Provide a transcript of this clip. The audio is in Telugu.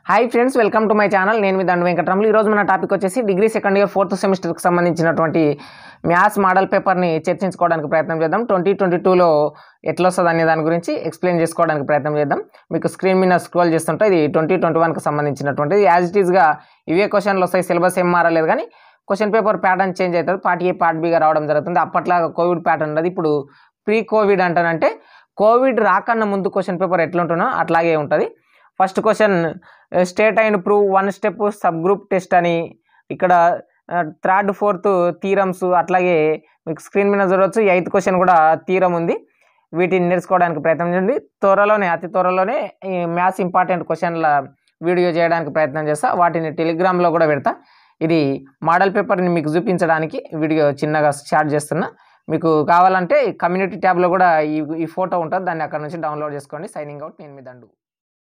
hi friends welcome to my channel నేను మీ దండ వెంకటరాములు ఈరోజు మన టాపిక్ వచ్చేసి డిగ్రీ సెకండ్ ఇయర్ ఫోర్త్ సెమిస్టర్కి సంబంధించినటువంటి మ్యాథ్స్ మోడల్ పేపర్ని చర్చించుకోవడానికి ప్రయత్నం చేద్దాం ట్వంటీ ట్వంటీ టూలో ఎట్లా వస్తుంది అనే దాని గురించి ఎక్స్ప్లెయిన్ చేసుకోవడానికి ప్రయత్నం చేద్దాం మీకు స్క్రీన్ మీద స్క్రోల్ చేస్తుంటే ఇది ట్వంటీ ట్వంటీ వన్కి సంబంధించినటువంటిది యాజ్ ఇట్ ఈస్గా ఇవే క్వశ్చన్లు వస్తాయి సిలబస్ ఏం మారలేదు కానీ క్వశ్చన్ పేపర్ ప్యాటర్న్ చేంజ్ అవుతుంది పార్ట్ ఏ పార్ట్ బిగా రావడం జరుగుతుంది అప్పట్లాగా కోవిడ్ ప్యాటర్న్ ఉన్నది ఇప్పుడు ప్రీ కోవిడ్ అంటానంటే కోవిడ్ రాకన్నా ముందు క్వశ్చన్ పేపర్ ఎట్లుంటున్నో అట్లాగే ఉంటుంది first question state and prove one step subgroup test అని ఇక్కడ థర్డ్ ఫోర్త్ థీరమ్స్ అట్లాగే మీకు స్క్రీన్ మీద చూడవచ్చు ఎయిత్ క్వశ్చన్ కూడా థీరం ఉంది వీటిని నేర్చుకోవడానికి ప్రయత్నం చేయండి త్వరలోనే అతి త్వరలోనే ఈ మ్యాథ్స్ ఇంపార్టెంట్ క్వశ్చన్ల వీడియో చేయడానికి ప్రయత్నం చేస్తా వాటిని టెలిగ్రామ్లో కూడా పెడతా ఇది మోడల్ పేపర్ని మీకు చూపించడానికి వీడియో చిన్నగా స్టార్ట్ చేస్తున్నా మీకు కావాలంటే కమ్యూనిటీ ట్యాబ్లో కూడా ఈ ఈ ఫోటో ఉంటుంది దాన్ని అక్కడ నుంచి డౌన్లోడ్ చేసుకోండి సైనింగ్ అవుట్ నేను మీ దండు